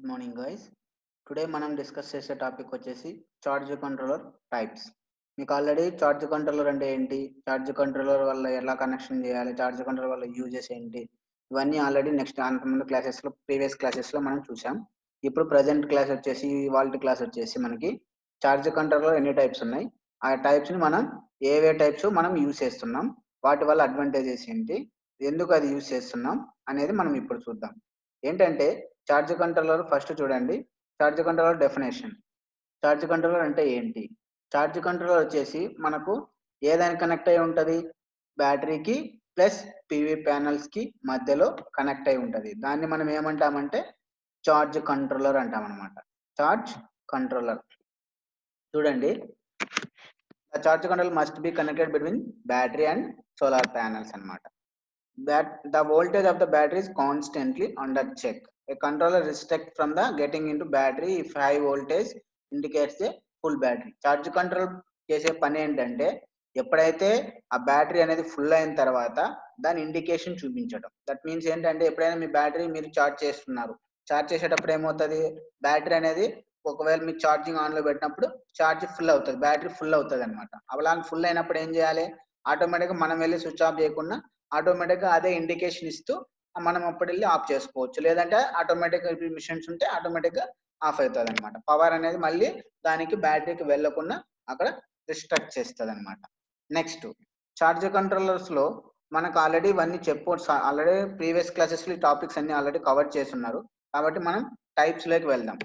Good morning guys today మనం discuss చేసే topic వచ్చేసి చార్జ్ కంట్రోలర్ టైప్స్ మీకు ఆల్రెడీ చార్జ్ కంట్రోలర్ అంటే ఏంటి చార్జ్ కంట్రోలర్ వల్ల ఎలా కనెక్షన్ చేయాలి చార్జ్ కంట్రోలర్ వల్ల యూజెస్ ఏంటి ఇవన్నీ ఆల్రెడీ నెక్స్ట్ అంతకుముందు క్లాసెస్లో ప్రీవియస్ క్లాసెస్లో మనం చూసాం ఇప్పుడు ప్రజెంట్ క్లాస్ వచ్చేసి వాల్ట్ క్లాస్ వచ్చేసి మనకి చార్జ్ కంట్రోలర్ ఎన్ని టైప్స్ ఉన్నాయి ఆ టైప్స్ని మనం ఏవే టైప్స్ మనం యూజ్ చేస్తున్నాం వాటి వల్ల అడ్వాంటేజెస్ ఏంటి ఎందుకు అది యూజ్ చేస్తున్నాం అనేది మనం ఇప్పుడు చూద్దాం ఏంటంటే చార్జ్ కంట్రోలర్ ఫస్ట్ చూడండి charge controller definition charge controller అంటే ఏంటి చార్జ్ కంట్రోలర్ వచ్చేసి మనకు ఏదైనా కనెక్ట్ అయి ఉంటుంది బ్యాటరీకి ప్లస్ పివి ప్యానల్స్ కి మధ్యలో కనెక్ట్ అయి ఉంటుంది దాన్ని మనం ఏమంటామంటే చార్జ్ కంట్రోలర్ అంటాం అనమాట చార్జ్ కంట్రోలర్ చూడండి charge controller must be connected between battery and solar panels అనమాట that the voltage of the battery is constantly under check. A controller restrict from the getting into battery if high voltage indicates a full battery. Charge control చేసే పని ఏంటంటే ఎప్పుడైతే ఆ battery అనేది full అయిన తర్వాత దాని ఇండికేషన్ చూపించడం దట్ మీన్స్ ఏంటంటే ఎప్పుడైనా మీ బ్యాటరీ మీరు చార్జ్ చేస్తున్నారు చార్జ్ చేసేటప్పుడు ఏమవుతుంది బ్యాటరీ అనేది ఒకవేళ మీకు ఛార్జింగ్ ఆన్ లో పెట్టినప్పుడు ఛార్జ్ ఫుల్ అవుతుంది బ్యాటరీ ఫుల్ అవుతుంది అనమాట అలా ఫుల్ అయినప్పుడు ఏం చేయాలి ఆటోమేటిక్గా మనం వెళ్ళి స్విచ్ ఆఫ్ చేయకుండా ఆటోమేటిక్ గా అదే ఇండికేషన్ ఇస్తూ మనం అప్పుడు వెళ్ళి ఆఫ్ చేసుకోవచ్చు లేదంటే ఆటోమేటిక్ మిషన్స్ ఉంటే ఆటోమేటిక్ గా ఆఫ్ అవుతుంది అనమాట పవర్ అనేది మళ్ళీ దానికి బ్యాటరీకి వెళ్లకుండా అక్కడ రిస్ట్రక్ట్ చేస్తుంది అనమాట నెక్స్ట్ చార్జ్ కంట్రోలర్స్ లో మనకు ఆల్రెడీ ఇవన్నీ చెప్పు ఆల్రెడీ ప్రీవియస్ క్లాసెస్ లో టాపిక్స్ అన్ని ఆల్రెడీ కవర్ చేస్తున్నారు కాబట్టి మనం టైప్స్ లోకి వెళ్దాం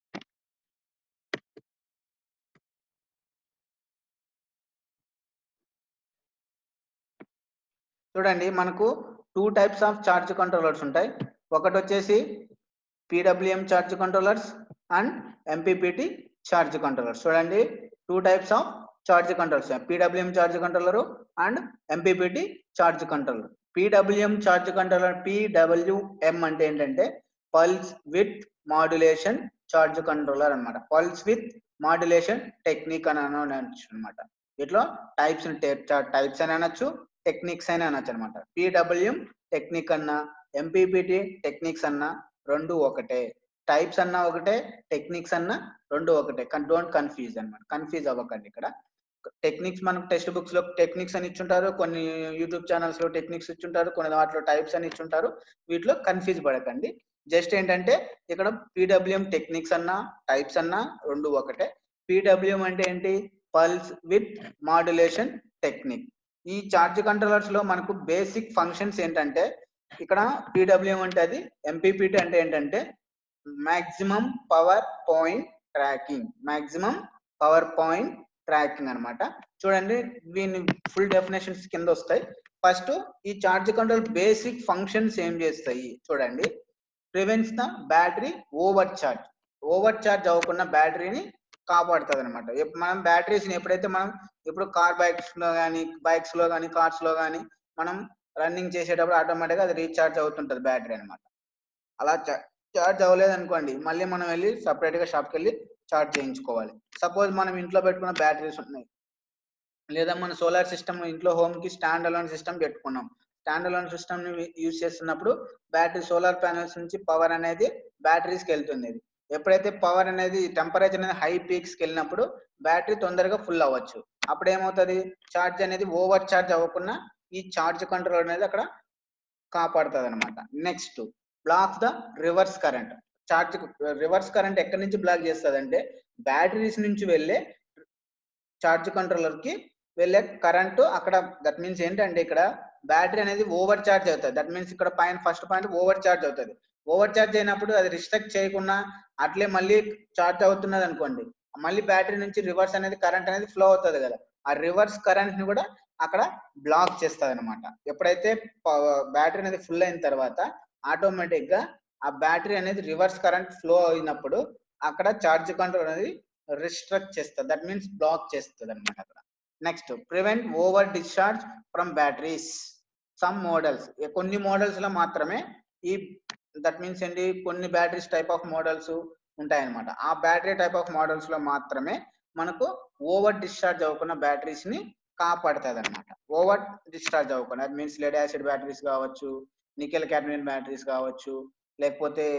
చూడండి మనకు two types of charge controllers ఉంటాయి ఒకటి వచ్చేసి PWM charge controllers and MPPT charge controllers చూడండి two types of charge controllers PWM charge controller and MPPT charge controller PWM charge controller PWM అంటే ఏంటంటే pulse with modulation charge controller అనమాట pulse with modulation technique అని అనొచ్చు అనమాట ఇట్లా types types అని అనొచ్చు టెక్నిక్స్ అని అనొచ్చు అనమాట పిడబ్ల్యూఎం టెక్నిక్ అన్నా ఎంపీపీటీ టెక్నిక్స్ అన్నా రెండు ఒకటే టైప్స్ అన్నా ఒకటే టెక్నిక్స్ అన్నా రెండు ఒకటే డోంట్ కన్ఫ్యూజ్ అనమాట కన్ఫ్యూజ్ అవ్వకండి ఇక్కడ టెక్నిక్స్ మనకు టెక్స్ట్ బుక్స్ లో టెక్నిక్స్ అని ఇచ్చుంటారు కొన్ని యూట్యూబ్ ఛానల్స్ లో టెక్నిక్స్ ఇచ్చుంటారు కొన్ని వాటిలో టైప్స్ అని ఇచ్చుంటారు వీటిలో కన్ఫ్యూజ్ పడకండి జస్ట్ ఏంటంటే ఇక్కడ పిడబ్ల్యూఎం టెక్నిక్స్ అన్నా టైప్స్ అన్నా రెండు ఒకటే పిడబ్ల్యూఎం అంటే ఏంటి పల్స్ విత్ మాడ్యులేషన్ టెక్నిక్ ఈ చార్జ్ కంట్రోలర్స్ లో మనకు బేసిక్ ఫంక్షన్స్ ఏంటంటే ఇక్కడ పీడబ్ల్యూఎం అంటే అది ఎంపీపీటీ అంటే ఏంటంటే maximum power point tracking maximum power point tracking అనమాట చూడండి దీని ఫుల్ డెఫినేషన్స్ కింద వస్తాయి ఫస్ట్ ఈ చార్జ్ కంట్రోల్ బేసిక్ ఫంక్షన్స్ ఏం చేస్తాయి చూడండి prevents the battery over charge over charge అవ్వకుండా బ్యాటరీని కాపాడుతుంది అనమాట మనం బ్యాటరీస్ ఎప్పుడైతే మనం ఇప్పుడు కార్ బైక్స్ లో కానీ బైక్స్ లో కానీ కార్స్ లో కానీ మనం రన్నింగ్ చేసేటప్పుడు ఆటోమేటిక్ గా అది రీఛార్జ్ అవుతుంటది బ్యాటరీ అనమాట అలా చార్జ్ అవ్వలేదు అనుకోండి మళ్ళీ మనం వెళ్ళి సపరేట్ గా షాప్కి వెళ్ళి చార్జ్ చేయించుకోవాలి సపోజ్ మనం ఇంట్లో పెట్టుకున్న బ్యాటరీస్ ఉన్నాయి లేదా మన సోలార్ సిస్టమ్ ఇంట్లో హోమ్ కి స్టాండ్ అలోన్ సిస్టమ్ పెట్టుకున్నాం స్టాండ్ అలోన్ సిస్టమ్ ని యూజ్ చేస్తున్నప్పుడు బ్యాటరీ సోలార్ ప్యానల్స్ నుంచి పవర్ అనేది బ్యాటరీస్కి వెళ్తుంది ఎప్పుడైతే పవర్ అనేది టెంపరేచర్ అనేది హై పీక్స్కి వెళ్ళినప్పుడు బ్యాటరీ తొందరగా ఫుల్ అవ్వచ్చు అప్పుడు ఏమవుతుంది ఛార్జ్ అనేది ఓవర్ ఛార్జ్ అవ్వకుండా ఈ ఛార్జ్ కంట్రోల్ అనేది అక్కడ కాపాడుతుంది అనమాట next block the reverse current charge reverse current ఎక్కడి నుంచి బ్లాక్ చేస్తుంది అంటే బ్యాటరీస్ నుంచి వెళ్ళే ఛార్జ్ కంట్రోలర్ కి వెళ్ళే కరెంటు అక్కడ దట్ మీన్స్ ఏంటంటే ఇక్కడ బ్యాటరీ అనేది ఓవర్ ఛార్జ్ అవుతుంది దట్ మీన్స్ ఇక్కడ పైన ఫస్ట్ పాయింట్ ఓవర్ ఛార్జ్ అవుతుంది ఓవర్ ఛార్జ్ అయినప్పుడు అది రిస్ట్రిక్ట్ చేయకుండా అట్లే మళ్ళీ ఛార్జ్ అవుతున్నది అనుకోండి మళ్ళీ బ్యాటరీ నుంచి రివర్స్ అనేది కరెంట్ అనేది ఫ్లో అవుతుంది కదా ఆ రివర్స్ కరెంట్ ని కూడా అక్కడ బ్లాక్ చేస్తుంది అనమాట ఎప్పుడైతే బ్యాటరీ అనేది ఫుల్ అయిన తర్వాత ఆటోమేటిక్ గా ఆ బ్యాటరీ అనేది రివర్స్ కరెంట్ ఫ్లో అయినప్పుడు అక్కడ ఛార్జ్ కంట్రోల్ అనేది రిస్ట్రిక్ట్ చేస్తుంది దట్ మీన్స్ బ్లాక్ చేస్తుంది అనమాట అక్కడ next prevent over discharge from batteries some models కొన్ని మోడల్స్ లో మాత్రమే ఈ దట్ మీన్స్ ఏంటి కొన్ని బ్యాటరీస్ టైప్ ఆఫ్ మోడల్స్ ఉంటాయన్నమాట ఆ బ్యాటరీ టైప్ ఆఫ్ మోడల్స్ లో మాత్రమే మనకు ఓవర్ డిశ్చార్జ్ అవ్వకుండా బ్యాటరీస్ ని కాపాడుతుంది అనమాట ఓవర్ డిశ్చార్జ్ అవ్వకుండా మీన్స్ లెడ్ యాసిడ్ బ్యాటరీస్ కావచ్చు నికెల్ క్యాడ్మియం బ్యాటరీస్ కావచ్చు లేకపోతే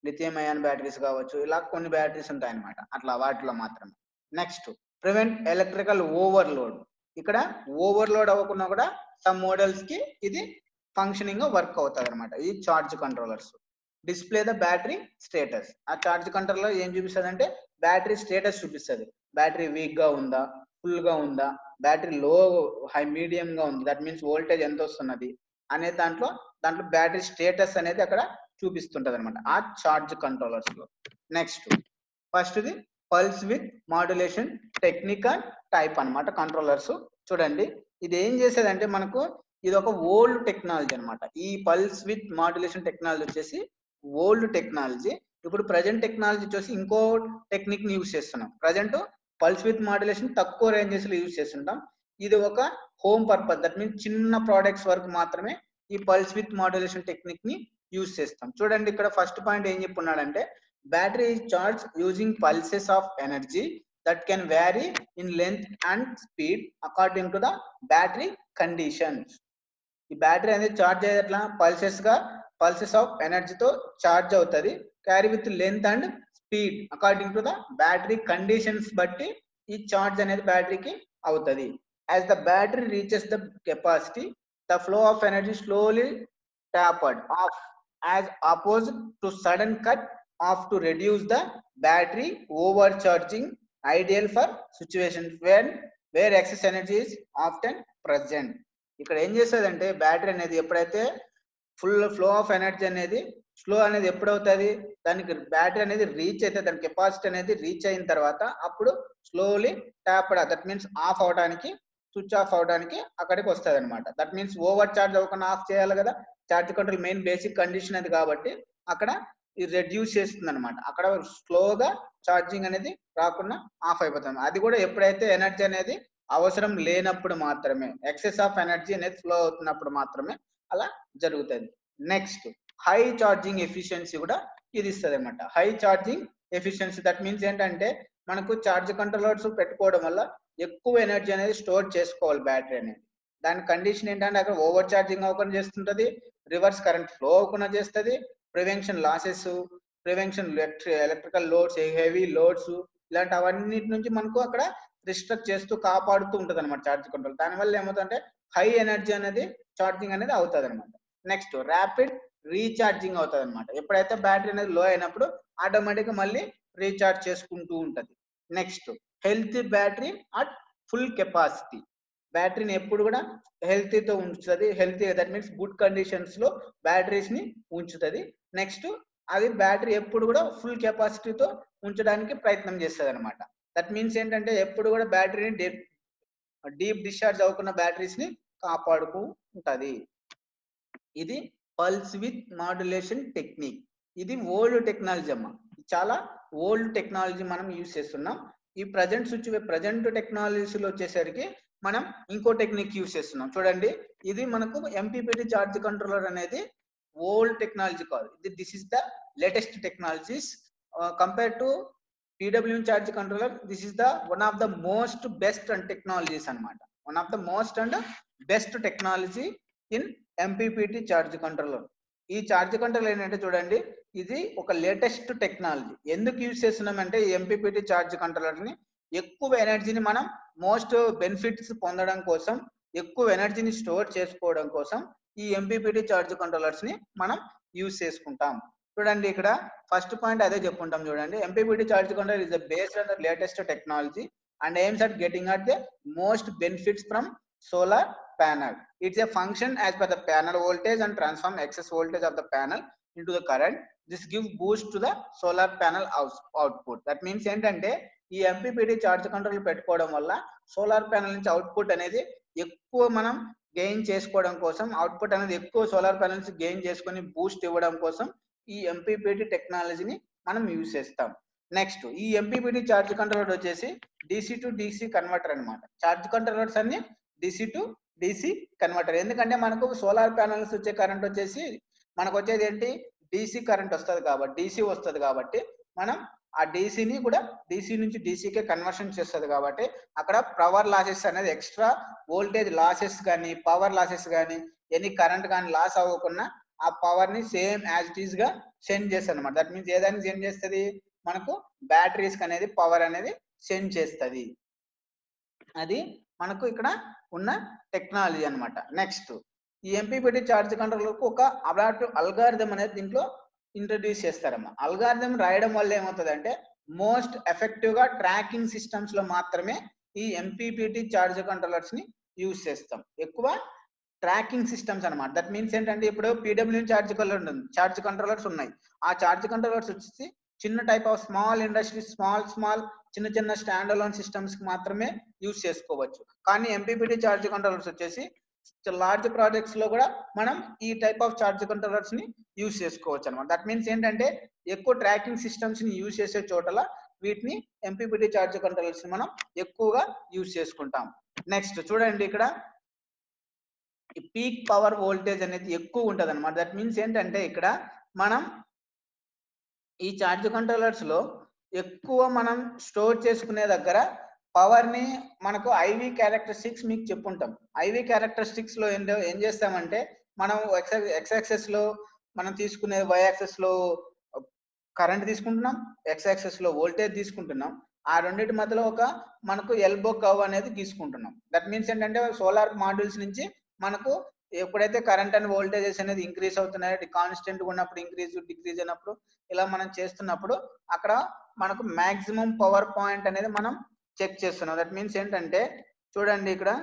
లిథియం అయాన్ బ్యాటరీస్ కావచ్చు ఇలా కొన్ని బ్యాటరీస్ ఉంటాయి అనమాట అట్లా వాటిలో మాత్రమే నెక్స్ట్ ప్రివెంట్ ఎలక్ట్రికల్ ఓవర్లోడ్ ఇక్కడ ఓవర్లోడ్ అవ్వకుండా కూడా సమ్ మోడల్స్ కి ఇది ఫంక్షనింగ్ గా వర్క్ అవుతుంది అనమాట ఈ charge controllers display the battery status ఆ చార్జ్ కంట్రోలర్ ఏం చూపిస్తుంది అంటే బ్యాటరీ స్టేటస్ చూపిస్తుంది బ్యాటరీ వీక్ గా ఉందా ఫుల్ గా ఉందా బ్యాటరీ లో హై మీడియం గా ఉంది దట్ మీన్స్ వోల్టేజ్ ఎంత వస్తున్నది అనే దాంట్లో దాంట్లో బ్యాటరీ స్టేటస్ అనేది అక్కడ చూపిస్తుంటది అనమాట ఆ చార్జ్ కంట్రోలర్స్ లో next first the pulse with modulation technical type అన్నమాట కంట్రోలర్స్ చూడండి ఇది ఏం చేసేదంటే మనకు ఇది ఒక ఓల్డ్ టెక్నాలజీ అన్నమాట ఈ పల్స్ విత్ మాడ్యులేషన్ టెక్నాలజీ వచ్చేసి ఓల్డ్ టెక్నాలజీ ఇప్పుడు ప్రజెంట్ టెక్నాలజీ వచ్చేసి ఇంకో టెక్నిక్ ని యూస్ చేస్తున్నాం ప్రజెంట్ పల్స్ విత్ మాడ్యులేషన్ తక్కువ రేంజెస్ లో యూస్ చేస్తుంటాం ఇది ఒక హోమ్ పర్పస్ దట్ మీన్స్ చిన్న ప్రోడక్ట్స్ వరకు మాత్రమే ఈ పల్స్ విత్ మాడ్యులేషన్ టెక్నిక్ ని యూస్ చేస్తాం చూడండి ఇక్కడ ఫస్ట్ పాయింట్ ఏం చెప్పున్నాడంటే battery is charged using pulses of energy that can vary in length and speed according to the battery conditions ఈ బ్యాటరీ అనేది చార్జ్ అయ్యేది ఎట్లా పల్సెస్ గా పల్సెస్ ఆఫ్ ఎనర్జీతో చార్జ్ అవుతుంది carry with length and speed according to the battery conditions బట్టి ఈ charge అనేది బ్యాటరీకి అవుతుంది as the battery reaches the capacity the flow of energy slowly tapered off as oppose to sudden cut off to reduce the battery over charging ideal for situation where where excess energy is often present ఇక్కడ ఏం చేసేదంటే battery అనేది ఎప్పుడైతే full flow of energy అనేది slow అనేది ఎప్పుడవుతుంది దానికి battery అనేది reach అయితే దాని కెపాసిటీ అనేది రీచ్ అయిన తర్వాత అప్పుడు slowly tap that means off అవడానికి స్విచ్ ఆఫ్ అవడానికి అక్కడికి వస్తుంది అనమాట దట్ మీన్స్ ఓవర్ చార్జ్ అవ్వకుండా ఆఫ్ చేయాలి కదా charge control main basic condition అది కాబట్టి అక్కడ ఇది రెడ్యూస్ చేస్తుంది అనమాట అక్కడ స్లోగా ఛార్జింగ్ అనేది రాకుండా ఆఫ్ అయిపోతుంది అది కూడా ఎప్పుడైతే ఎనర్జీ అనేది అవసరం లేనప్పుడు మాత్రమే ఎక్సెస్ ఆఫ్ ఎనర్జీ అనేది ఫ్లో అవుతున్నప్పుడు మాత్రమే అలా జరుగుతుంది నెక్స్ట్ హై ఛార్జింగ్ ఎఫిషియన్సీ కూడా ఇది ఇస్తుంది అనమాట high charging efficiency that means ఏంటంటే మనకు ఛార్జ్ కంట్రోలర్స్ పెట్టుకోవడం వల్ల ఎక్కువ ఎనర్జీ అనేది స్టోర్ చేసుకోవాలి బ్యాటరీ అనేది దాని కండిషన్ ఏంటంటే అక్కడ ఓవర్ ఛార్జింగ్ అవ్వకుండా చేస్తుంటది రివర్స్ కరెంట్ ఫ్లో అవ్వకుండా చేస్తుంది prevention losses prevention electrical loads heavy loads ఇలాంటి అవన్నిటి నుంచి మనకు అక్కడ రిస్ట్రిక్ట్ చేస్తూ కాపాడుతూ ఉంటది అనమాట ఛార్జ్ కంట్రోల్ దానివల్ల ఏమవుతుందంటే హై ఎనర్జీ అనేది ఛార్జింగ్ అనేది అవుతుంది అనమాట నెక్స్ట్ ర్యాపిడ్ రీఛార్జింగ్ అవుతుంది అనమాట ఎప్పుడైతే బ్యాటరీ అనేది లో అయినప్పుడు ఆటోమేటిక్ గా మళ్ళీ రీఛార్జ్ చేసుకుంటూ ఉంటది next healthy battery at full capacity బ్యాటరీని ఎప్పుడు కూడా హెల్తీతో ఉంచుతుంది healthy that means good conditions లో బ్యాటరీస్ ని ఉంచుతుంది నెక్స్ట్ అది బ్యాటరీ ఎప్పుడు కూడా ఫుల్ కెపాసిటీతో ఉంచడానికి ప్రయత్నం చేస్తుంది అనమాట దట్ మీన్స్ ఏంటంటే ఎప్పుడు కూడా బ్యాటరీని డీప్ డిశ్చార్జ్ అవ్వకున్న బ్యాటరీస్ ని కాపాడుకు ఉంటది ఇది పల్స్ విత్ మాడ్యులేషన్ టెక్నిక్ ఇది ఓల్డ్ టెక్నాలజీ అమ్మ చాలా ఓల్డ్ టెక్నాలజీ మనం యూజ్ చేస్తున్నాం ఈ ప్రజెంట్ సిచ్యువే ప్రజెంట్ టెక్నాలజీలో వచ్చేసరికి మనం ఇంకో టెక్నిక్ యూజ్ చేస్తున్నాం చూడండి ఇది మనకు ఎంపీపీటీ చార్జ్ కంట్రోలర్ అనేది ఓల్డ్ టెక్నాలజీ కాదు ఇది this is the latest technologies compare to PW charge controller this is the one of the most best and technologies అనమాట one of the most and best technology in MPPT charge controller ఈ charge controller ఏంటంటే చూడండి ఇది ఒక latest technology ఎందుకు use చేస్తున్నామంటే ఈ MPPT charge controller ని ఎక్కువ ఎనర్జీని మనం మోస్ట్ బెనిఫిట్స్ పొందడం కోసం ఎక్కువ ఎనర్జీని స్టోర్ చేసుకోవడం కోసం ఈ ఎంపీపీటీ చార్జ్ కంట్రోలర్స్ ని మనం యూజ్ చేసుకుంటాం చూడండి ఇక్కడ ఫస్ట్ పాయింట్ అదే చెప్పుకుంటాం చూడండి MPPT charge controller is the based on the latest technology and aims at getting at the most benefits from solar panel. It's a function as per the panel voltage and transform excess voltage of the panel into the current. This gives boost to the solar panel out- output. That means ఏంటంటే ఈ MPPT charge control పెట్టుకోవడం వల్ల solar panel నుంచి output అనేది ఎక్కువ మనం gain చేసుకోవడం కోసం అవుట్పుట్ అనేది ఎక్కువ సోలార్ ప్యానల్ నుంచి గెయిన్ చేసుకొని బూస్ట్ ఇవ్వడం కోసం ఈ ఎంపీపీటీ టెక్నాలజీని మనం యూజ్ చేస్తాం నెక్స్ట్ ఈ ఎంపీపీటీ చార్జ్ కంట్రోలర్ వచ్చేసి డిసి టు డిసి కన్వర్టర్ అన్నమాట చార్జ్ కంట్రోలర్స్ అన్ని డిసి టు డిసి కన్వర్టర్ ఎందుకంటే మనకు సోలార్ ప్యానల్స్ వచ్చే కరెంట్ వచ్చేసి మనకు వచ్చేది ఏంటి డిసి కరెంట్ వస్తుంది కాబట్టి డిసి వస్తుంది కాబట్టి మనం ఆ డీసీని కూడా డీసీ నుంచి డీసీకే కన్వర్షన్ చేస్తుంది కాబట్టి అక్కడ పవర్ లాసెస్ అనేది ఎక్స్ట్రా వోల్టేజ్ లాసెస్ కానీ పవర్ లాసెస్ కానీ ఎనీ కరెంట్ కానీ లాస్ అవ్వకుండా ఆ పవర్ ని సేమ్ యాజ్ ఇట్ ఈస్ గా సెండ్ చేస్తుంది అనమాట దట్ మీన్స్ ఏదానికి సెండ్ చేస్తుంది మనకు బ్యాటరీస్ అనేది పవర్ అనేది సెండ్ చేస్తుంది అది మనకు ఇక్కడ ఉన్న టెక్నాలజీ అన్నమాట నెక్స్ట్ ఈ ఎంపీపీటీ చార్జ్ కంట్రోలర్కు ఒక అడాప్టివ్ అల్గారిథం అనేది దీంట్లో ఇంట్రడ్యూస్ చేస్తారమ్మా అల్గారిథం రాయడం వల్ల ఏమవుతుంది అంటే మోస్ట్ ఎఫెక్టివ్ గా ట్రాకింగ్ సిస్టమ్స్ లో మాత్రమే ఈ ఎంపీపీటీ చార్జ్ కంట్రోలర్స్ ని యూజ్ చేస్తాం ఎక్కువ ట్రాకింగ్ సిస్టమ్స్ అన్నమాట దట్ మీన్స్ ఏంటంటే ఇప్పుడు పీడబ్ల్యూ చార్జ్ కంట్రోలర్ ఉంటుంది చార్జ్ కంట్రోలర్స్ ఉన్నాయి ఆ చార్జ్ కంట్రోలర్స్ వచ్చేసి చిన్న type of small industry small small చిన్న చిన్న స్టాండ్ అలోన్ సిస్టమ్స్ కి మాత్రమే యూజ్ చేసుకోవచ్చు కానీ ఎంపీపీటీ చార్జ్ కంట్రోలర్స్ వచ్చేసి లార్జ్ ప్రాజెక్ట్స్ లో కూడా మనం ఈ టైప్ ఆఫ్ చార్జ్ కంట్రోలర్స్ ని యూజ్ చేసుకోవచ్చు అనమాట దట్ మీన్స్ ఏంటంటే ఎక్కువ ట్రాకింగ్ సిస్టమ్స్ ని యూజ్ చేసే చోటల వీటిని ఎంపీపీటీ చార్జ్ కంట్రోలర్స్ ని మనం ఎక్కువగా యూజ్ చేసుకుంటాం నెక్స్ట్ చూడండి ఇక్కడ ఈ పీక్ పవర్ వోల్టేజ్ అనేది ఎక్కువ ఉంటది అనమాట దట్ మీన్స్ ఏంటంటే ఇక్కడ మనం ఈ చార్జ్ కంట్రోలర్స్ లో ఎక్కువ మనం స్టోర్ చేసుకునే దగ్గర పవర్ ని మనకు ఐవి క్యారెక్టరిస్టిక్స్ మీకు చెప్పుంటాం ఐవి క్యారెక్టరిస్టిక్స్ లో ఏం ఏం చేస్తామంటే మనం ఎక్స్ యాక్సెస్ లో మనం తీసుకునే వై యాక్సెస్ లో కరెంట్ తీసుకుంటున్నాం ఎక్స్ యాక్సెస్ లో వోల్టేజ్ తీసుకుంటున్నాం ఆ రెండింటి మధ్యలో ఒక మనకు ఎల్బో కవ్ అనేది తీసుకుంటున్నాం దట్ మీన్స్ ఏంటంటే సోలార్ మాడ్యూల్స్ నుంచి మనకు ఎప్పుడైతే కరెంట్ అండ్ వోల్టేజెస్ అనేది ఇంక్రీజ్ అవుతున్నాయో కాన్స్టెంట్ ఉన్నప్పుడు ఇంక్రీజ్ డిక్రీజ్ అయినప్పుడు ఇలా మనం చేస్తున్నప్పుడు అక్కడ మనకు మాక్సిమం పవర్ పాయింట్ అనేది మనం చెక్ చేస్తున్నాం దట్ మీన్స్ ఏంటంటే చూడండి ఇక్కడ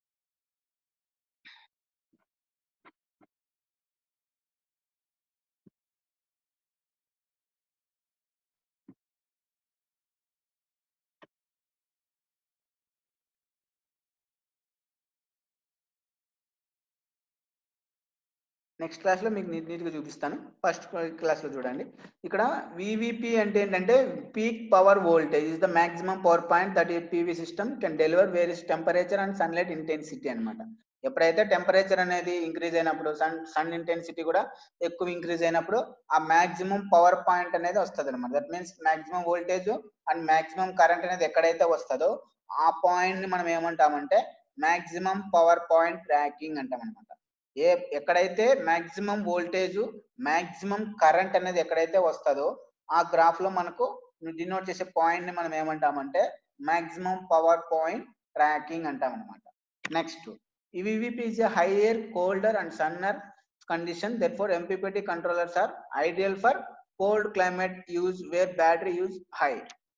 నెక్స్ట్ క్లాస్ లో మీకు నీట్ నీట్గా చూపిస్తాను ఫస్ట్ క్లాస్ లో చూడండి ఇక్కడ వివిపి అంటే ఏంటంటే peak power voltage is the maximum power point that ఈ PV system can deliver various temperature and sunlight intensity అన్నమాట ఎప్పుడైతే టెంపరేచర్ అనేది ఇంక్రీజ్ అయినప్పుడు సన్ సన్ ఇంటెన్సిటీ కూడా ఎక్కువ ఇంక్రీజ్ అయినప్పుడు ఆ మాక్సిమం పవర్ పాయింట్ అనేది వస్తుంది అనమాట that means maximum voltage and maximum current అనేది ఎక్కడైతే వస్తుందో ఆ పాయింట్ ని మనం ఏమంటామంటే మాక్సిమం పవర్ పాయింట్ ట్రాకింగ్ అంటాం అనమాట ఏ ఎక్కడైతే మాక్సిమం వోల్టేజ్ మాక్సిమం కరెంట్ అనేది ఎక్కడైతే వస్తుందో ఆ గ్రాఫ్ లో మనకు డినోట్ చేసే పాయింట్ ని మనం ఏమంటామంటే మాక్సిమం పవర్ పాయింట్ ట్రాకింగ్ అంటాం అనమాట next EVP is a higher, colder and sunner condition. Therefore, MPPT controllers are ideal for cold climate use where battery use high.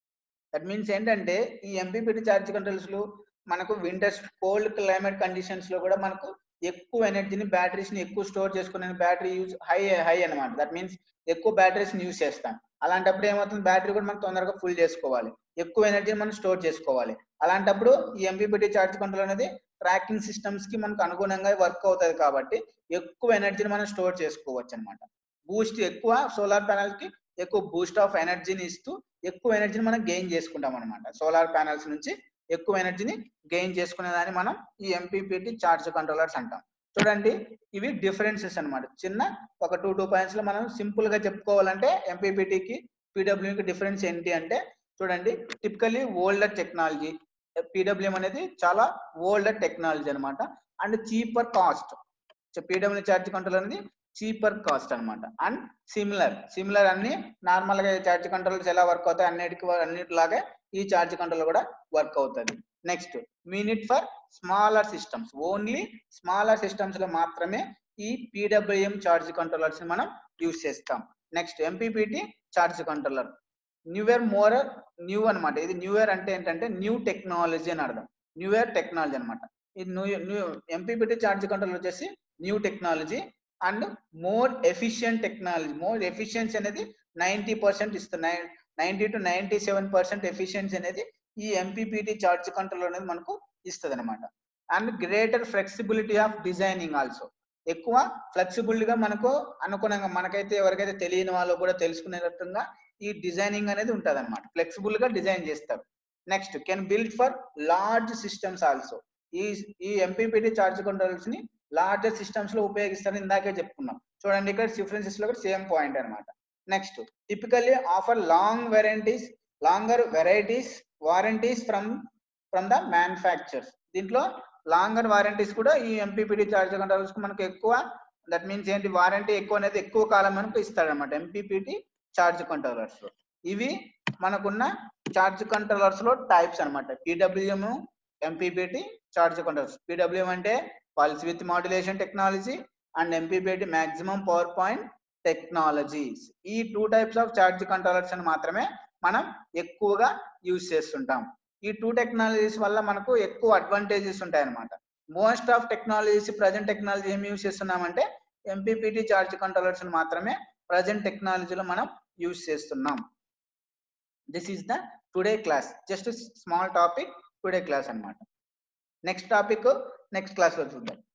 That means ఏంటంటే ఈ ఎంపీపీటీ చార్జ్ కంట్రోల్స్ లో మనకు winters cold climate conditions లో కూడా మనకు ఎక్కువ ఎనర్జీని batteries ని ఎక్కువ స్టోర్ చేసుకునే బ్యాటరీ యూజ్ హై హై అనమాట దట్ మీన్స్ ఎక్కువ బ్యాటరీస్ ని యూజ్ చేస్తాం అలాంటప్పుడు ఏమవుతుంది బ్యాటరీ కూడా మనం తొందరగా ఫుల్ చేసుకోవాలి ఎక్కువ ఎనర్జీని మనం స్టోర్ చేసుకోవాలి అలాంటప్పుడు ఈ ఎంపీపీటీ చార్జ్ కంట్రోల్ అనేది ట్రాకింగ్ సిస్టమ్స్ కి మనకు అనుగుణంగా వర్క్ అవుతుంది కాబట్టి ఎక్కువ ఎనర్జీని మనం స్టోర్ చేసుకోవచ్చు అనమాట బూస్ట్ ఎక్కువ సోలార్ ప్యానల్ కి ఎక్కువ బూస్ట్ ఆఫ్ ఎనర్జీని ఇస్తూ ఎక్కువ ఎనర్జీని మనం గెయిన్ చేసుకుంటాం అనమాట సోలార్ ప్యానల్స్ నుంచి ఎక్కువ ఎనర్జీని గెయిన్ చేసుకునేదాన్ని మనం ఈ ఎంపీపీటీ చార్జ్ కంట్రోలర్స్ అంటాం చూడండి ఇవి డిఫరెన్సెస్ అన్నమాట చిన్న ఒక టూ టూ పాయింట్స్ లో మనం సింపుల్ గా చెప్పుకోవాలంటే ఎంపీపీటీకి పీడబ్ల్యూకి డిఫరెన్స్ ఏంటి అంటే చూడండి టిపికలీ ఓల్డర్ టెక్నాలజీ పీడబ్ల్యూఎం అనేది చాలా ఓల్డర్ టెక్నాలజీ అన్నమాట and cheaper cost PW charge control అనేది చీపర్ కాస్ట్ అన్నమాట అండ్ సిమిలర్ సిమిలర్ అన్ని నార్మల్ గా చార్జ్ కంట్రోల్స్ ఎలా వర్క్ అవుతాయి అన్నిటికి అన్నిటిలాగే ఈ చార్జ్ కంట్రోల్ కూడా వర్క్ అవుతుంది next minute for smaller systems only smaller systems లో మాత్రమే ఈ పీడబ్ల్యూఎం చార్జ్ కంట్రోలర్స్ ని మనం యూజ్ చేస్తాం next MPPT charge controller newer more new అన్నమాట ఇది న్యూవేర్ అంటే ఏంటంటే న్యూ టెక్నాలజీ అని అర్థం న్యూవేర్ టెక్నాలజీ అన్నమాట ఇది new new MPPT charge control వచ్చేసి new technology and more efficient technology more efficiency అనేది నైన్టీ పర్సెంట్ ఇస్తున్నాయి ninety to ninety seven percent efficiency అనేది ఈ ఎంపీపీటీ చార్జ్ కంట్రోల్ అనేది మనకు ఇస్తుంది అనమాట and greater flexibility of designing also ఎక్కువ ఫ్లెక్సిబుల్ గా మనకు అనుగుణంగా మనకైతే ఎవరికైతే తెలియని వాళ్ళు కూడా తెలుసుకునేటట్టుగా ఈ డిజైనింగ్ అనేది ఉంటుంది అనమాట ఫ్లెక్సిబుల్ గా డిజైన్ చేస్తారు next can build for large systems also ఈ ఈ ఎంపీపీటీ చార్జ్ కంట్రోల్స్ ని లార్జర్ సిస్టమ్స్ లో ఉపయోగిస్తారు ఇందాకే చెప్పుకున్నాం చూడండి ఇక్కడ డిఫరెన్సెస్ లో కూడా సేమ్ పాయింట్ అనమాట next typically offer long varieties longer varieties warranties from from the manufactures దీంట్లో లాంగర్ వారంటీస్ కూడా ఈ ఎంపీపీటీ చార్జ్ కంట్రోల్స్ కి మనకు ఎక్కువ దట్ మీన్స్ ఏంటి వారంటీ ఎక్కువ అనేది ఎక్కువ కాలం మనకు ఇస్తాడనమాట ఎంపీపీటీ చార్జ్ కంట్రోలర్స్ ఇవి మనకున్న చార్జ్ కంట్రోలర్స్ లో టైప్స్ అనమాట PWM MPPT charge controllers PWM అంటే pulse with modulation technology and MPPT maximum power point technologies ఈ two types of charge controllers అని మాత్రమే మనం ఎక్కువగా యూజ్ చేస్తుంటాం ఈ టూ టెక్నాలజీస్ వల్ల మనకు ఎక్కువ అడ్వాంటేజెస్ ఉంటాయి అనమాట most of technologies present technology ఏం యూజ్ చేస్తున్నామంటే ఎంపీపీటీ చార్జ్ కంట్రోలర్స్ మాత్రమే ప్రజెంట్ టెక్నాలజీలో మనం యూజ్ చేస్తున్నాం this is the today class just small topic today class అన్నమాట నెక్స్ట్ టాపిక్ నెక్స్ట్ క్లాస్ లో చూద్దాం